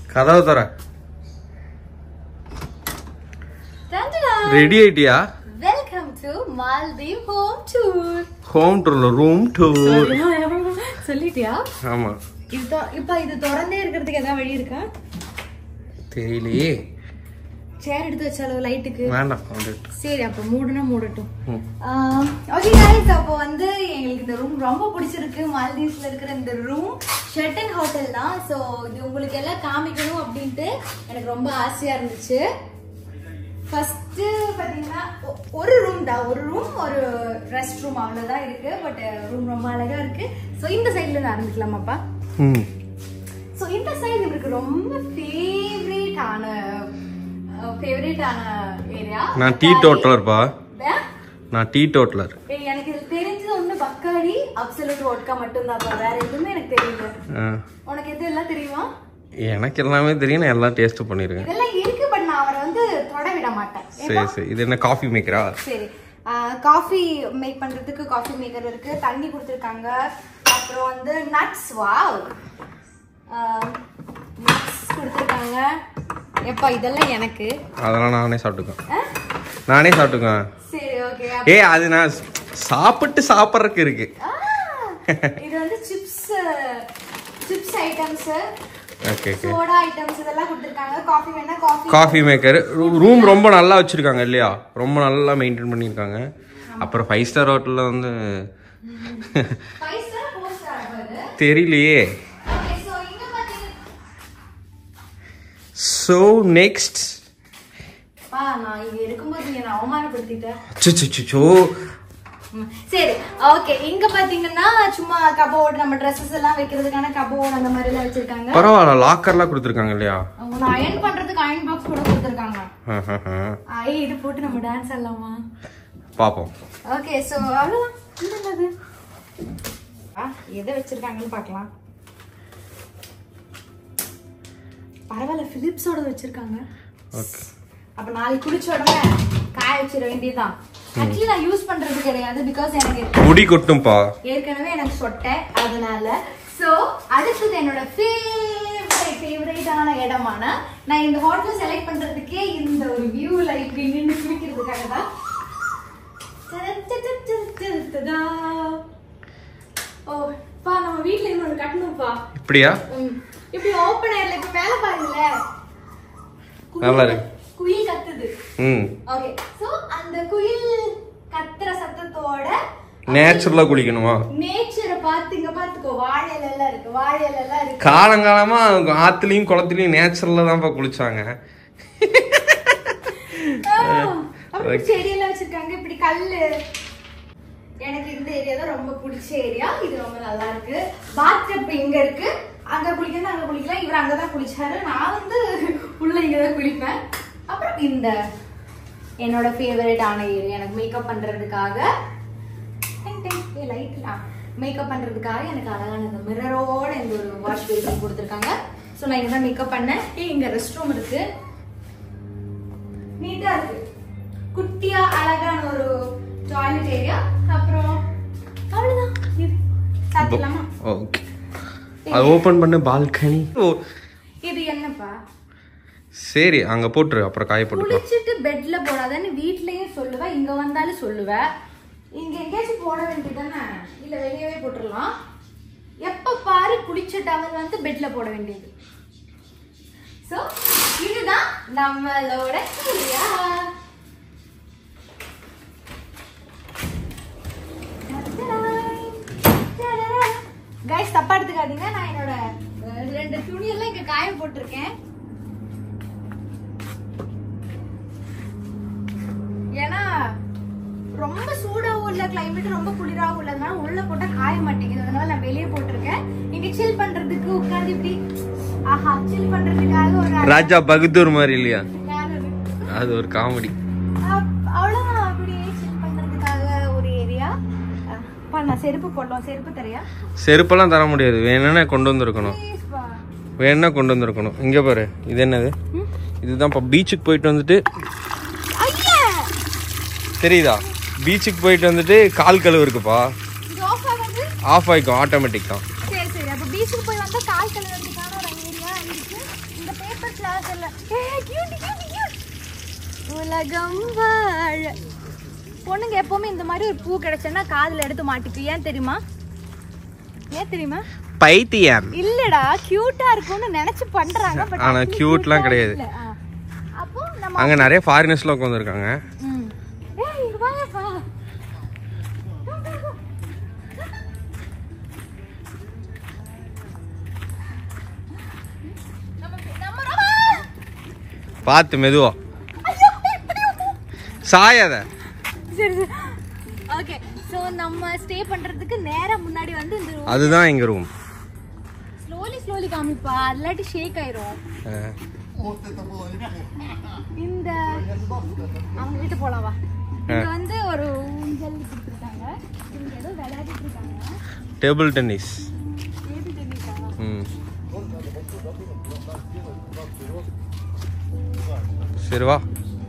கதவை தர ரெடி ஆயிட்டியா welcome to Maldive home tour home டூர்ல ரூம் டூர் சொல்லிட்டியா ஆமா இது தொ- இப்ப இது திறந்தே இருக்கிறதுக்கு ஏதாவது வழி இருக்கா தெரியலையே சேர் எடுத்து வச்சாலும் லைட்டுக்கு வேண்டாம் வந்துட்டு சரி அப்ப மூடுனா மூடட்டும் ம். ஓகே गाइस அப்போ வந்து எங்களுக்கு இந்த ரூம் ரொம்ப பிடிச்சிருக்கு மால்தீவ்ஸ்ல இருக்கிற இந்த ரூம் ஷெட்டன் ஹோட்டல் தான் ஸோ இது உங்களுக்கு எல்லாம் காமிக்கணும் அப்படின்ட்டு எனக்கு ரொம்ப ஆசையா இருந்துச்சு ஃபர்ஸ்ட் பாத்தீங்கன்னா ஒ- ஒரு ரூம் தான் ஒரு ரூம் ஒரு ரெஸ்ட் ரூம் அவ்வளவுதான் இருக்கு பட் ரூம் ரொம்ப அழகா இருக்கு ஸோ இந்த சைட்ல இருந்து ஆரம்பிக்கலாமாப்பா ம் ஸோ இந்த சைடு இவருக்கு ரொம்ப ஃபேவரேட் ஆன ஃபேவரேட் ஆன ஏரியா நான் டீ டோட்டலர்ப்பா நான் டீ டோட்டலர் எனக்கு இது தெரிஞ்சது ஒண்ணு பக்காடி அப்சல்யூட் வோட்கா மட்டும்தான் வேற எதுவுமே எனக்கு தெரியல உனக்கு எது எல்லாம் தெரியுமா எனக்கு எல்லாமே தெரியும் நான் எல்லாம் டேஸ்ட் பண்ணிருக்கேன் இதெல்லாம் இருக்கு பட் நான் அவரை வந்து தொட விட மாட்டேன் சரி சரி இது என்ன காஃபி மேக்கரா சரி காஃபி மேக் பண்றதுக்கு காஃபி மேக்கர் இருக்கு தண்ணி கொடுத்துருக்காங்க அப்புறம் வந்து நட்ஸ் வாவ் நட்ஸ் கொடுத்துருக்காங்க எப்பா இதெல்லாம் எனக்கு அதெல்லாம் நானே சாப்பிட்டுக்கேன் ஆ? நானே சாப்பிட்டுக்கேன் சரி ஓகே ஏய் அது நான் சாப்பிட்டு சாப்பிட்றதுக்கு இருக்கு இது வந்து chips chips items okay okay soda items இதெல்லாம் கொடுத்துருக்காங்க காஃபி வேணா காஃபி காஃபி மேக்கர் ரூம் ரொம்ப நல்லா வச்சிருக்காங்க இல்லையா ரொம்ப நல்லா மெயின்டைன் பண்ணியிருக்காங்க அப்புறம் ஃபைவ் ஸ்டார் ஹோட்டலில் வந்து ஃபைவ் ஸ்டார் ஃபோர் ஸ்டார் வருது தெரியலையே ஓகே ஸோ இங்க பாத்தீங்கன்னா ஸோ நெக்ஸ்ட் பா நான் இங்க இருக்கும்போது என்ன அவமானப்படுத்திட்டேன் சுச்சுச்சோ ம், சரி ஓகே இங்க பாத்தீங்கன்னா சும்மா கபோர்டு நம்ம ட்ரெஸ்ஸஸ் எல்லாம் வைக்கிறதுக்கான கபோர்டு அந்த மாதிரி எல்லாம் வச்சிருக்காங்க பரவாயில்ல லாக்கர்லாம் கொடுத்துருக்காங்க இல்லையா அவங்க அயன் பண்றதுக்கு அயன் பாக்ஸ் கூட கொடுத்துருக்காங்க ஆஹாஹா. ஐ இது போட்டு நம்ம டான்ஸ் ஆடலாமா பார்ப்போம் ஓகே சோ அவ்வளவுதான் இது என்னது ஆ, எதை வச்சிருக்காங்கன்னு பார்க்கலாம் பரவாயில்ல பிலிப்ஸோட வச்சிருக்காங்க ஓகே அப்ப நாளைக்கு குடிச்ச உடனே காய வச்சிட வேண்டியதுதான் ஆக்சுவலி நான் யூஸ் பண்றது கிடையாது பிகாஸ் எனக்கு முடி கொட்டும்பா ஏற்கனவே எனக்கு சொட்டை அதனால சோ அடுத்தது என்னோட ஃபேவரட் ஃபேவரட்டான இடமான நான் இந்த ஹோட்டல் செலக்ட் பண்றதுக்கே இந்த ஒரு வியூல இப்படி நின்று குளிக்கிறதுக்காக தான் தடதடதடதடா. ஓ பா நம்ம வீட்ல இன்னொரு கட்டணும்ப்பா இப்படியா ம். இப்படி ஓப்பன் ஏர்ல இப்ப மேல பாருங்களேன் குயில் நல்லா இருக்கு. குயில் கத்துது ம் ஓகே சோ அந்த குயில் கத்துற சத்தத்தோட நேச்சுரலாக குளிக்கணுமா நேச்சரை பார்த்து இங்க பாத்துக்கோ வாழை இலை எல்லாம் இருக்கு வாழை இலை எல்லாம் இருக்கு காலங்காலமா ஆத்துலயும் குளத்துலயும் நேச்சுரல்ல தான்ப்பா குளிச்சாங்க அப்புறம் செடி எல்லாம் வச்சிருக்காங்க இப்படி கல்லு எனக்கு இந்த ஏரியா தான் ரொம்ப பிடிச்ச ஏரியா இது ரொம்ப நல்லா இருக்கு பாத்டப் இங்க இருக்கு அங்க குளிக்கணும் அங்க குளிக்கலாம் இவர் அங்கதான் குளிச்சாரு நான் வந்து உள்ள இங்கதான் குளிப்பேன் அப்புறம் இந்த என்னோட ஃபேவரட் ஆன ஏரியா எனக்கு மேக்கப் பண்றதுக்காக லைட்லாம் மேக்கப் பண்றதுக்காக எனக்கு அழகான இந்த மிரரோட இந்த ஒரு வாஷ் பேசின் கொடுத்துருக்காங்க ஸோ நான் இங்க தான் மேக்கப் பண்ணேன் ஏய், இங்க ரெஸ்ட் ரூம் இருக்கு நீட்டா இருக்கு குட்டியா அழகான ஒரு டாய்லெட் ஏரியா அப்புறம் அவ்வளவுதான் இது சாப்பிடலாமா ஓகே அது ஓபன் பண்ண பால்கனி ஓ இது என்னப்பா சரி அங்க போட்டுரு அப்புறம் காய போட்டுக்கலாம் குளிச்சுட்டு பெட்ல போடாதன்னு வீட்லயும் சொல்லுவேன் இங்க வந்தாலும் சொல்லுவேன் இங்க எங்கேயாச்சும் போட வேண்டியதுதானே இல்ல வெளியவே போட்டுடலாம் எப்ப பாரு குளிச்ச டவல் வந்து பெட்ல போட வேண்டியது சோ இதுதான் நம்மளோட ஏரியா கைஸ் தப்பா எடுத்துக்காதீங்க நான் என்னோட அஹ், ரெண்டு துணியெல்லாம் இங்க காய போட்டிருக்கேன் ஏன்னா ரொம்ப சூடாவும் இல்ல கிளைமேட் ரொம்ப குளிராகவும் இல்லதுனால உள்ள போட்டா காய மாட்டேங்குது அதனால நான் வெளியே போட்டிருக்கேன் இங்க சில் பண்றதுக்கு உட்கார்ந்து இப்படி ஆஹா சில் பண்றதுக்காக ஒரு ராஜா பகதூர் மாதிரி இல்லையா மேல இருக்கு. அது ஒரு காமெடி அப்- அவ்வளவுதான் அப்படியே சில் பண்றதுக்காக ஒரு ஏரியா பா நான் செருப்பு போடலாம் செருப்பு தரையா செருப்பெல்லாம் தர முடியாது வேணும்னா கொண்டு வந்திருக்கணும் ப்ளீஸ் பா வேணும்னா கொண்டு வந்திருக்கணும் இங்க பாரு இது என்னது இதுதான் இப்போ பீச்சுக்கு போயிட்டு வந்துட்டு ஐயா தெரியுதா பீச்சுக்கு போயிட்டு வந்துட்டு கால் கழுவு இருக்குப்பா இது ஆஃப் ஆகுது ஆஃப் ஆயிக்கும் ஆட்டோமேட்டிக் தான் சரி சரி அப்ப பீச்சுக்கு போய் வந்து கால் கழுவுறதுக்கான ஒரு ஏரியா இருக்கு இந்த பேப்பர் கிளாஸ் எல்லாம் ஏ கியூட் கியூட் கியூட் உலகம் வாழ பொண்ணுங்க எப்பவுமே இந்த மாதிரி ஒரு பூ கிடைச்சேன்னா காதுல எடுத்து மாட்டிக்கு ஏன் தெரியுமா ஏன் தெரியுமா பைத்தியம் இல்லடா கியூட்டா இருக்கும்னு நினைச்சு பண்றாங்க but ஆனா actually cute லாம் cute-ஆ கிடையாது. இல்ல. ஆ. அப்போ நம்ம அங்க நிறைய ஃபாரினர்ஸ்லாம் உட்காந்துருக்காங்க ம். ஏய், இங்க வாங்க, வா. நம்ம- நம்ம நம்ம- பார்த்து மெதுவா ஐயோ, ஐயோ. சாயாத சரி சரி ஓகே ஸோ நம்ம ஸ்டே பண்றதுக்கு நேரா முன்னாடி வந்து இந்த அதுதான் எங்க ரூம் ஸ்லோலி ஸ்லோலி காமிப்பா இல்லாட்டி ஷேக் ஆயிரும் இந்த அவங்க கிட்ட போலாம் வா இங்க வந்து ஒரு ஊஞ்சல் கொடுத்துருக்காங்க இங்க ஏதோ விளையாடிட்டு இருக்காங்க டேபிள் டென்னிஸ் பேபி டென்னிஸா ம் சரி வா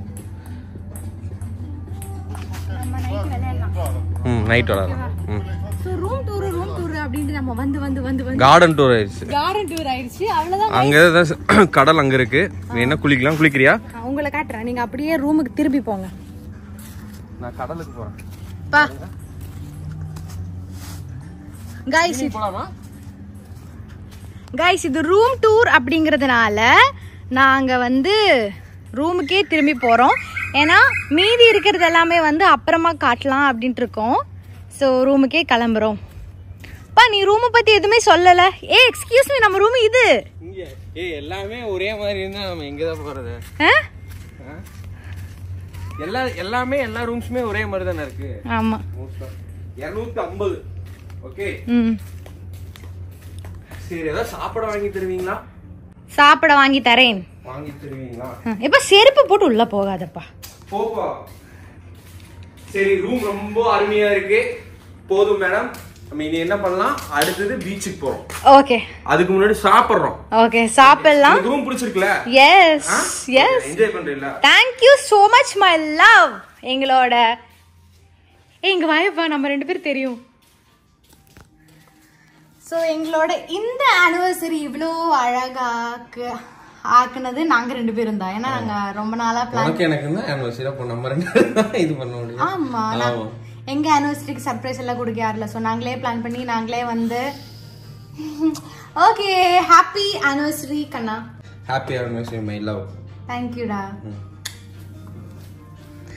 நம்ம நைட் விளையாடலாம் ம் நைட் விளாட்லாம் ம் so room tour room tour அப்படின்ட்டு நம்ம வந்து வந்து வந்து வந்து கார்டன் டூர் ஆயிடுச்சு கார்டன் டூர் ஆயிடுச்சு அவ்வளவுதான் அங்கே தான் கடல் அங்கே இருக்கு நீ என்ன குளிக்கலாம் குளிக்கிறியா நான் உங்களை காட்டுறேன் நீங்க அப்படியே ரூமுக்கு திரும்பி போங்க நான் கடலுக்கு போகிறேன் பா கைஸ் போலாமா கைஸ் இது ரூம் டூர் அப்படிங்கிறதுனால நாங்க வந்து ரூமுக்கே திரும்பி போறோம் ஏன்னா மீதி இருக்கிறது எல்லாமே வந்து அப்புறமா காட்டலாம் அப்படின்ட்டு இருக்கோம் ஸோ ரூமுக்கே கிளம்புறோம் பா நீ ரூமை பத்தி எதுவுமே சொல்லல ஏ எக்ஸ்கியூஸ் மீ நம்ம ரூம் இது இங்கே ஏய் எல்லாமே ஒரே மாதிரி இருந்தால் நம்ம எங்கே தான் போகிறது ஆ? எல்லா எல்லாமே எல்லா ரூம்ஸுமே ஒரே மாதிரி தானே இருக்கு ஆமா இரநூத்தி ஐம்பது ஓகே ம் சரி ஏதாவது சாப்பிட வாங்கி தருவீங்களா சாப்பிட வாங்கி தரேன் வாங்கி தருவீங்களா எப்ப செருப்பு போட்டு உள்ள போகாதப்பா போப்பா சரி ரூம் ரொம்ப அருமையா இருக்கு போதும் மேடம் நம்ம இனி என்ன பண்ணலாம் அடுத்தது பீச்சுக்கு போறோம் ஓகே அதுக்கு முன்னாடி சாப்பிடுறோம் ஓகே சாப்பிடலாம் உங்களுக்கு ரூம் பிடிச்சிருக்குல எஸ் எஸ் என்ஜாய் பண்றீங்களா thank you so much my love எங்களோட ஏய், இங்க வாயப்பா நம்ம ரெண்டு பேரும் தெரியும் ஸோ எங்களோட இந்த ஆனிவர்சரி இவ்வளோ அழகாக்கு ஆக்குனது நாங்க ரெண்டு பேரும் தான் ஏன்னா நாங்க ரொம்ப நாளா பிளான் உனக்கு எனக்கு தான் ஆனிவர்சரி அப்போ நம்ம ரெண்டு பேரும் தான் இது பண்ண முடியும் ஆமா நான் எங்க ஆனிவர்சரிக்கு சர்ப்ரைஸ் எல்லாம் கொடுக்க யாரில்ல ஸோ நாங்களே பிளான் பண்ணி நாங்களே வந்து ஓகே ஹாப்பி ஆனிவர்சரி கண்ணா ஹாப்பி ஆனிவர்சரி மை லவ் தேங்க்யூடா